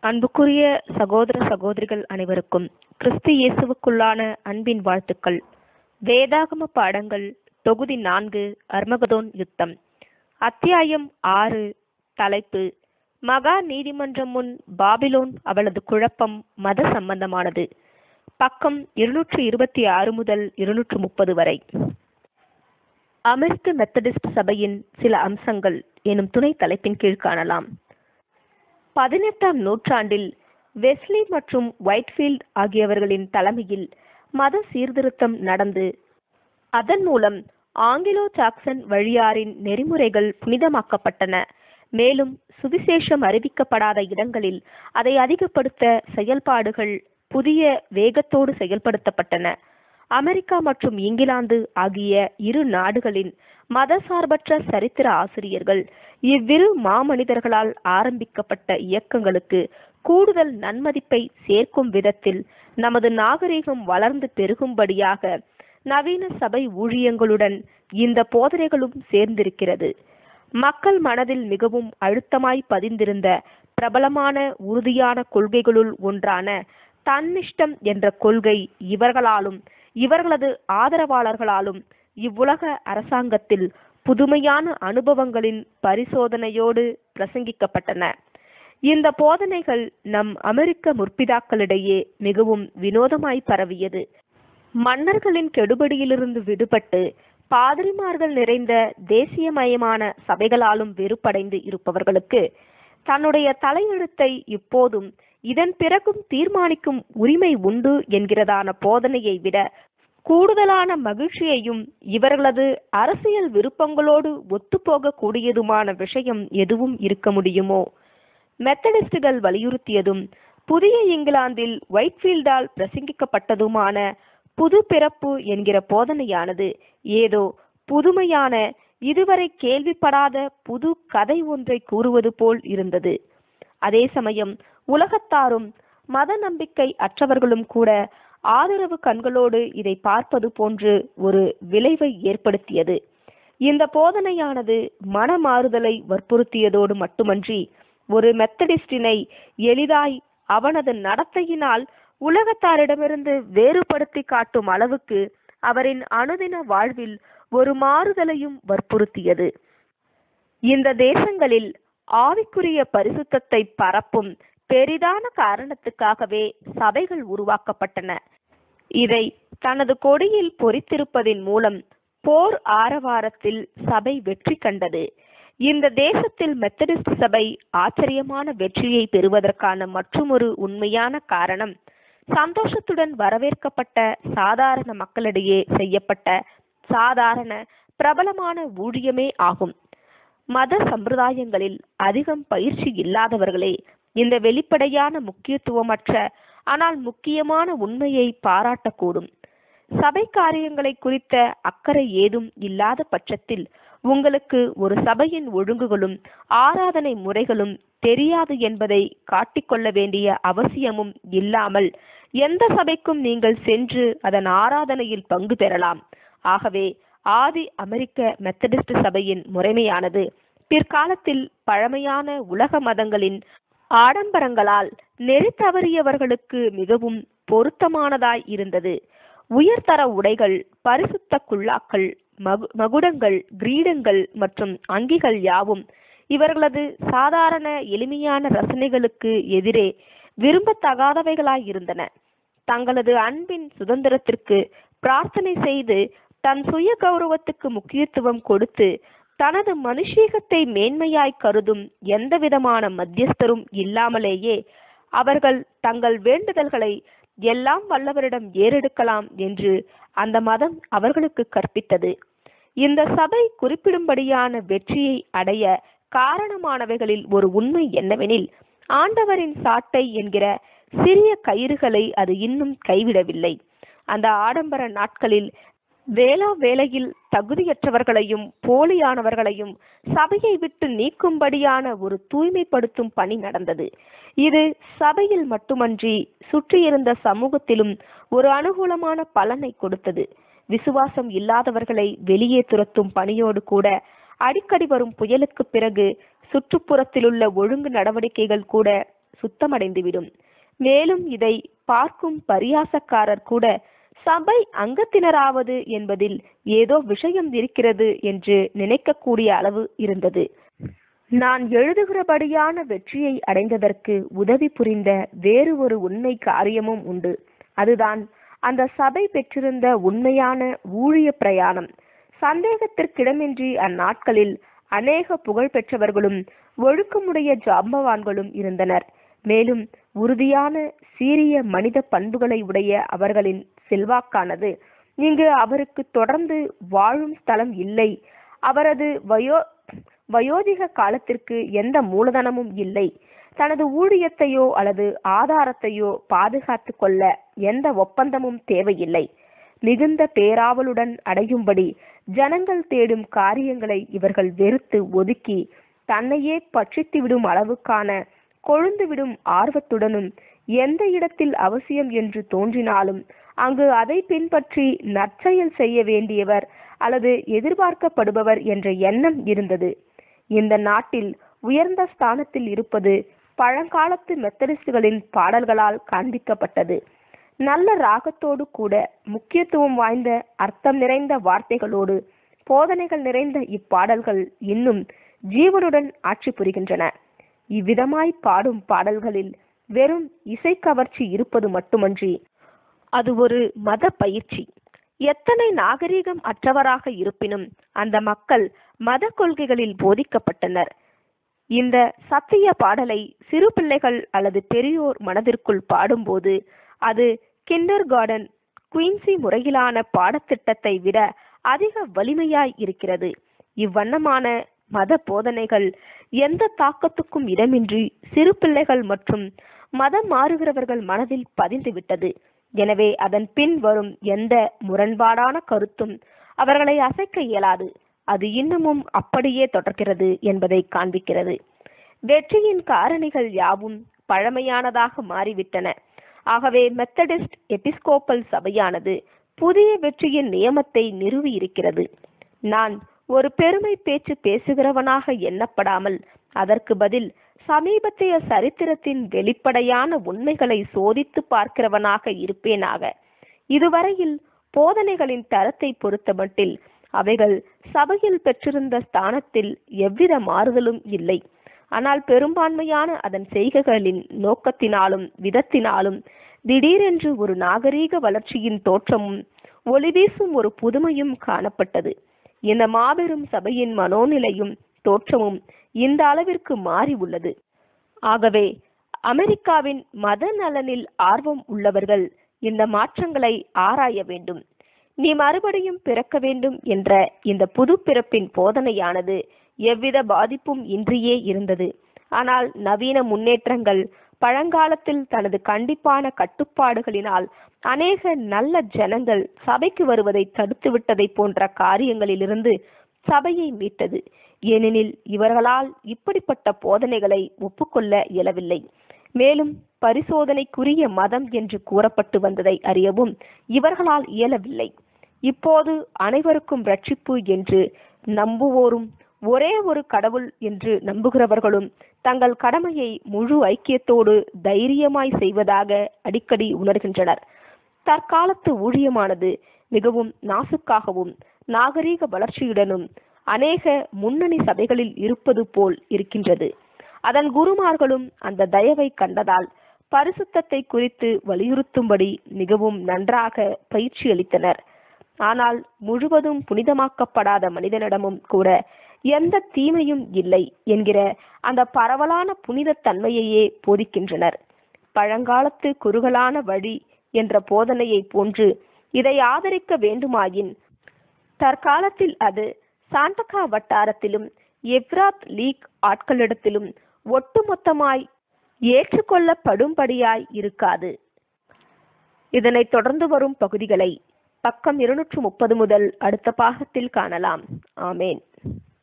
அன்புக்குரிய சகோதர சகோதரிகள் அனைவருக்கும் கிறிஸ்து இயேசுவுக்குள்ளான அன்பின் வாழ்த்துக்கள் வேதாகம பாடங்கள் தொகுதி நான்கு அர்மகதோன் யுத்தம் அத்தியாயம் ஆறு தலைப்பு மகா நீதிமன்றம் முன் பாபிலோன் அவளது குழப்பம் மத சம்பந்தமானது பக்கம் இருநூற்று இருபத்தி ஆறு முதல் இருநூற்று முப்பது வரை அமெரிக்க மெத்தடிஸ்ட் சபையின் சில அம்சங்கள் எனும் துணை தலைப்பின் கீழ் காணலாம் பதினெட்டாம் நூற்றாண்டில் வெஸ்லி மற்றும் ஒயிட்ஃபீல்ட் ஆகியவர்களின் தலைமையில் மத சீர்திருத்தம் நடந்து அதன் மூலம் ஆங்கிலோ சாக்சன் வழியாரின் நெறிமுறைகள் புனிதமாக்கப்பட்டன மேலும் சுவிசேஷம் அறிவிக்கப்படாத இடங்களில் அதை அதிகப்படுத்த செயல்பாடுகள் புதிய வேகத்தோடு செயல்படுத்தப்பட்டன அமெரிக்கா மற்றும் இங்கிலாந்து ஆகிய இரு நாடுகளின் மதசார்பற்ற சரித்திர ஆசிரியர்கள் இவ்விரு மாமனிதர்களால் ஆரம்பிக்கப்பட்ட இயக்கங்களுக்கு கூடுதல் நன்மதிப்பை சேர்க்கும் விதத்தில் நமது நாகரிகம் வளர்ந்து பெருகும்படியாக நவீன சபை ஊழியங்களுடன் இந்த போதனைகளும் சேர்ந்திருக்கிறது மக்கள் மனதில் மிகவும் அழுத்தமாய் பதிந்திருந்த பிரபலமான உறுதியான கொள்கைகளுள் ஒன்றான தன்னிஷ்டம் என்ற கொள்கை இவர்களாலும் இவர்களது ஆதரவாளர்களாலும் இவ்வுலக அரசாங்கத்தில் புதுமையான அனுபவங்களின் பரிசோதனையோடு பிரசங்கிக்கப்பட்டன இந்த போதனைகள் நம் அமெரிக்க முற்பிதாக்களிடையே மிகவும் வினோதமாய் பரவியது மன்னர்களின் கெடுபடியிலிருந்து விடுபட்டு பாதிரிமார்கள் நிறைந்த தேசியமயமான சபைகளாலும் வெறுப்படைந்து இருப்பவர்களுக்கு தன்னுடைய தலையெழுத்தை இப்போதும் இதன் பிறகும் தீர்மானிக்கும் உரிமை உண்டு என்கிறதான போதனையை விட கூடுதலான மகிழ்ச்சியையும் இவர்களது அரசியல் விருப்பங்களோடு ஒத்துப்போக கூடியதுமான விஷயம் எதுவும் இருக்க முடியுமோ மெத்தடிஸ்டுகள் வலியுறுத்தியதும் புதிய இங்கிலாந்தில் ஒயிட்ஃபீல்டால் பிரசங்கிக்கப்பட்டதுமான புது பிறப்பு என்கிற போதனையானது ஏதோ புதுமையான இதுவரை கேள்விப்படாத புது கதை ஒன்றை கூறுவது போல் இருந்தது அதே சமயம் உலகத்தாரும் மத நம்பிக்கை அற்றவர்களும் கூட ஆதரவு கண்களோடு இதை பார்ப்பது போன்று ஒரு விளைவை ஏற்படுத்தியது இந்த போதனையானது மனமாறுதலை வற்புறுத்தியதோடு மட்டுமன்றி ஒரு மெத்தடிஸ்டினை எளிதாய் அவனது நடத்தையினால் உலகத்தாரிடமிருந்து வேறுபடுத்தி காட்டும் அளவுக்கு அவரின் அனுதின வாழ்வில் ஒரு மாறுதலையும் வற்புறுத்தியது இந்த தேசங்களில் ஆவிக்குரிய பரிசுத்தத்தை பரப்பும் பெரிதான காரணத்துக்காகவே சபைகள் உருவாக்கப்பட்டன இதை தனது கொடியில் பொறித்திருப்பதின் மூலம் போர் ஆரவாரத்தில் சபை வெற்றி கண்டது இந்த தேசத்தில் மெத்தடிஸ்ட் சபை ஆச்சரியமான வெற்றியை பெறுவதற்கான மற்றொரு உண்மையான காரணம் சந்தோஷத்துடன் வரவேற்கப்பட்ட சாதாரண மக்களிடையே செய்யப்பட்ட சாதாரண பிரபலமான ஊழியமே ஆகும் மத சம்பிரதாயங்களில் அதிகம் பயிற்சி இல்லாதவர்களே இந்த வெளிப்படையான முக்கியத்துவமற்ற ஆனால் முக்கியமான உண்மையை பாராட்டக்கூடும் சபை காரியங்களை குறித்த அக்கறை ஏதும் இல்லாத பட்சத்தில் உங்களுக்கு ஒரு சபையின் ஒழுங்குகளும் ஆராதனை முறைகளும் தெரியாது என்பதை காட்டிக்கொள்ள வேண்டிய அவசியமும் இல்லாமல் எந்த சபைக்கும் நீங்கள் சென்று அதன் ஆராதனையில் பங்கு பெறலாம் ஆகவே ஆதி அமெரிக்க மெத்தடிஸ்ட் சபையின் முறைமையானது பிற்காலத்தில் பழமையான உலக மதங்களின் ஆடம்பரங்களால் நெறி தவறியவர்களுக்கு மிகவும் பொருத்தமானதாய் இருந்தது உயர்தர உடைகள் பரிசுத்த குல்லாக்கள் மகு மகுடங்கள் கிரீடங்கள் மற்றும் அங்கிகள் யாவும் இவர்களது சாதாரண எளிமையான ரசனைகளுக்கு எதிரே விரும்பத்தகாதவைகளாய் இருந்தன தங்களது அன்பின் சுதந்திரத்திற்கு பிரார்த்தனை செய்து தன் சுய கௌரவத்துக்கு முக்கியத்துவம் கொடுத்து தனது மனுஷீகத்தை மேன்மையாய் கருதும் எந்தவிதமான மத்தியஸ்தரும் இல்லாமலேயே அவர்கள் தங்கள் வேண்டுதல்களை எல்லாம் வல்லவரிடம் ஏறெடுக்கலாம் என்று அந்த மதம் அவர்களுக்கு கற்பித்தது இந்த சபை குறிப்பிடும்படியான வெற்றியை அடைய காரணமானவைகளில் ஒரு உண்மை என்னவெனில் ஆண்டவரின் சாட்டை என்கிற சிறிய கயிறுகளை அது இன்னும் கைவிடவில்லை அந்த ஆடம்பர நாட்களில் வேளா வேளையில் தகுதியற்றவர்களையும் போலியானவர்களையும் சபையை விட்டு நீக்கும்படியான ஒரு தூய்மைப்படுத்தும் பணி நடந்தது இது சபையில் மட்டுமன்றி சுற்றியிருந்த சமூகத்திலும் ஒரு அனுகூலமான பலனை கொடுத்தது விசுவாசம் இல்லாதவர்களை வெளியே துரத்தும் பணியோடு கூட அடிக்கடி வரும் புயலுக்கு பிறகு சுற்றுப்புறத்திலுள்ள ஒழுங்கு நடவடிக்கைகள் கூட சுத்தமடைந்துவிடும் மேலும் இதை பார்க்கும் பரியாசக்காரர் கூட சபை அங்கத்தினராவது என்பதில் ஏதோ விஷயம் இருக்கிறது என்று நினைக்கக்கூடிய அளவு இருந்தது நான் எழுதுகிறபடியான வெற்றியை அடைந்ததற்கு உதவி புரிந்த வேறு ஒரு உண்மை காரியமும் உண்டு அதுதான் அந்த சபை பெற்றிருந்த உண்மையான ஊழிய பிரயாணம் சந்தேகத்திற்கிடமின்றி அந்நாட்களில் அநேக புகழ் பெற்றவர்களும் ஒழுக்கமுடைய ஜாம்பவான்களும் இருந்தனர் மேலும் உறுதியான சீரிய மனித பண்புகளை உடைய அவர்களின் செல்வாக்கானது இங்கு அவருக்கு தொடர்ந்து வாழும் ஸ்தலம் இல்லை அவரது வயோ வயோதிக காலத்திற்கு எந்த மூலதனமும் இல்லை தனது ஊழியத்தையோ அல்லது ஆதாரத்தையோ பாதுகாத்து கொள்ள எந்த ஒப்பந்தமும் தேவையில்லை மிகுந்த பேராவலுடன் அடையும்படி ஜனங்கள் தேடும் காரியங்களை இவர்கள் வெறுத்து ஒதுக்கி தன்னையே பட்சித்துவிடும் அளவுக்கான கொழுந்துவிடும் ஆர்வத்துடனும் எந்த இடத்தில் அவசியம் என்று தோன்றினாலும் அங்கு அதை பின்பற்றி நற்செயல் செய்ய வேண்டியவர் அல்லது எதிர்பார்க்கப்படுபவர் என்ற எண்ணம் இருந்தது இந்த நாட்டில் உயர்ந்த ஸ்தானத்தில் இருப்பது பழங்காலத்து மெத்தடிஸ்டுகளின் பாடல்களால் காண்பிக்கப்பட்டது நல்ல ராகத்தோடு கூட முக்கியத்துவம் வாய்ந்த அர்த்தம் நிறைந்த வார்த்தைகளோடு போதனைகள் நிறைந்த இப்பாடல்கள் இன்னும் ஜீவனுடன் ஆட்சி புரிகின்றன இவ்விதமாய் பாடும் பாடல்களில் வெறும் இசை கவர்ச்சி இருப்பது மட்டுமன்றி அது ஒரு மத பயிற்சி எத்தனை நாகரீகம் அற்றவராக இருப்பினும் அந்த மக்கள் மத கொள்கைகளில் போதிக்கப்பட்டனர் இந்த சத்திய பாடலை சிறு பிள்ளைகள் அல்லது பெரியோர் மனதிற்குள் பாடும்போது அது கிண்டர் கார்டன் குயின்சி முறையிலான பாடத்திட்டத்தை விட அதிக வலிமையாய் இருக்கிறது இவ்வண்ணமான மத போதனைகள் எந்த தாக்கத்துக்கும் இடமின்றி சிறு பிள்ளைகள் மற்றும் மதம் மாறுகிறவர்கள் மனதில் பதிந்துவிட்டது எனவே அதன் பின் வரும் எந்த முரண்பாடான கருத்தும் அவர்களை அசைக்க இயலாது அது இன்னமும் அப்படியே தொடர்கிறது என்பதை காண்பிக்கிறது வெற்றியின் காரணிகள் யாவும் பழமையானதாக மாறிவிட்டன ஆகவே மெத்தடிஸ்ட் எபிஸ்கோப்பல் சபையானது புதிய வெற்றியின் நியமத்தை நிறுவி இருக்கிறது நான் ஒரு பெருமை பேச்சு பேசுகிறவனாக எண்ணப்படாமல் அதற்கு பதில் சமீபத்திய சரித்திரத்தின் வெளிப்படையான உண்மைகளை சோதித்து பார்க்கிறவனாக இருப்பேனாக இதுவரையில் போதனைகளின் தரத்தை பொறுத்தமட்டில் அவைகள் சபையில் பெற்றிருந்த ஸ்தானத்தில் எவ்வித மாறுதலும் இல்லை ஆனால் பெரும்பான்மையான அதன் செய்கைகளின் நோக்கத்தினாலும் விதத்தினாலும் திடீரென்று ஒரு நாகரீக வளர்ச்சியின் தோற்றமும் ஒளிவீசும் ஒரு புதுமையும் காணப்பட்டது இந்த மாபெரும் சபையின் மனோநிலையும் தோற்றமும் இந்த அளவிற்கு மாறி உள்ளது ஆகவே அமெரிக்காவின் மத நலனில் ஆர்வம் உள்ளவர்கள் இந்த மாற்றங்களை ஆராய வேண்டும் நீ மறுபடியும் பிறக்க வேண்டும் என்ற இந்த புது பிறப்பின் போதனையானது எவ்வித பாதிப்பும் இன்றியே இருந்தது ஆனால் நவீன முன்னேற்றங்கள் பழங்காலத்தில் தனது கண்டிப்பான கட்டுப்பாடுகளினால் அநேக நல்ல ஜனங்கள் சபைக்கு வருவதை தடுத்துவிட்டதை போன்ற காரியங்களிலிருந்து சபையை மீட்டது ஏனெனில் இவர்களால் இப்படிப்பட்ட போதனைகளை ஒப்புக்கொள்ள இயலவில்லை மேலும் பரிசோதனைக்குரிய மதம் என்று கூறப்பட்டு வந்ததை அறியவும் இவர்களால் இயலவில்லை இப்போது அனைவருக்கும் ரட்சிப்பு என்று நம்புவோரும் ஒரே ஒரு கடவுள் என்று நம்புகிறவர்களும் தங்கள் கடமையை முழு ஐக்கியத்தோடு தைரியமாய் செய்வதாக அடிக்கடி உணர்கின்றனர் தற்காலத்து ஊழியமானது மிகவும் நாசுக்காகவும் நாகரீக வளர்ச்சியுடனும் அநேக முன்னணி சபைகளில் இருப்பது போல் இருக்கின்றது அதன் குருமார்களும் அந்த தயவை கண்டதால் பரிசுத்தத்தை குறித்து வலியுறுத்தும்படி மிகவும் நன்றாக பயிற்சி அளித்தனர் ஆனால் முழுவதும் புனிதமாக்கப்படாத மனிதனிடமும் கூட எந்த தீமையும் இல்லை என்கிற அந்த பரவலான புனித தன்மையையே போதிக்கின்றனர் பழங்காலத்து குறுகலான வழி என்ற போதனையை போன்று இதை ஆதரிக்க வேண்டுமாயின் தற்காலத்தில் அது சாண்டகா வட்டாரத்திலும் எவ்ராத் லீக் ஆட்களிடத்திலும் ஒட்டுமொத்தமாய் ஏற்றுக்கொள்ளப்படும்படியாய் இருக்காது இதனைத் தொடர்ந்து வரும் பகுதிகளை பக்கம் இருநூற்று முப்பது முதல் அடுத்த பாகத்தில் காணலாம் ஆமேன்